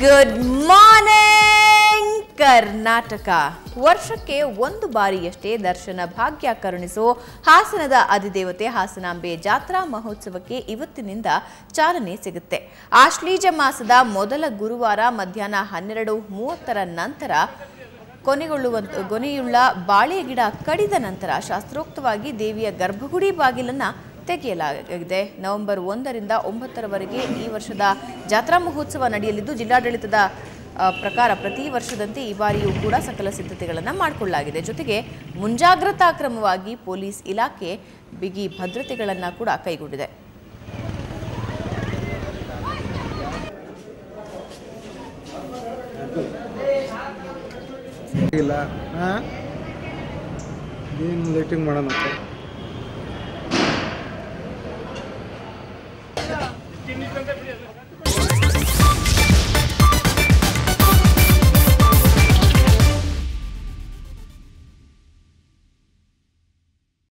good morning Karnataka ವರ್ಷಕ್ಕೆ ಒಂದು ಬಾರಿಯಷ್ಟೇ ದರ್ಶನ ಭಾಗ್ಯ ಕರುಣಿಸೋ ಹಾಸನದ ಅಧಿದೇವತೆ ಹಾಸನಾಂಬೆ ಜಾತ್ರಾ ಮಹೋತ್ಸವಕ್ಕೆ ಇವತ್ತಿನಿಂದ ಚಾಲನೆ ಸಿಗುತ್ತೆ ಆಶ್ಲೀಜ ಮಾಸದ ಮೊದಲ ಗುರುವಾರ ಮಧ್ಯಾಹ್ನ ಹನ್ನೆರಡು ಮೂವತ್ತರ ನಂತರ ಕೊನೆಗೊಳ್ಳುವಂತ ಕೊನೆಯುಳ್ಳ ಬಾಳೆ ಗಿಡ ಕಡಿದ ನಂತರ ಶಾಸ್ತ್ರೋಕ್ತವಾಗಿ ದೇವಿಯ ಗರ್ಭಗುಡಿ ಬಾಗಿಲನ್ನ ತೆಗೆಯಲಾಗಿದೆ ನವೆಂಬರ್ ಒಂದರಿಂದ ಒಂಬತ್ತರವರೆಗೆ ಈ ವರ್ಷದ ಜಾತ್ರಾ ಮಹೋತ್ಸವ ನಡೆಯಲಿದ್ದು ಜಿಲ್ಲಾಡಳಿತದ ಆ, ಪ್ರಕಾರ ಪ್ರತಿ ವರ್ಷದಂತೆ ಈ ಬಾರಿಯೂ ಕೂಡ ಸಕಲ ಸಿದ್ಧತೆಗಳನ್ನು ಮಾಡಿಕೊಳ್ಳಲಾಗಿದೆ ಜೊತೆಗೆ ಮುಂಜಾಗ್ರತಾ ಕ್ರಮವಾಗಿ ಪೊಲೀಸ್ ಇಲಾಖೆ ಬಿಗಿ ಭದ್ರತೆಗಳನ್ನು ಕೂಡ ಕೈಗೊಂಡಿದೆ ಇಲ್ಲ ಹಾಂ ಏನು ಲೈಟಿಂಗ್ ಮಾಡೋಣ ಅಂತ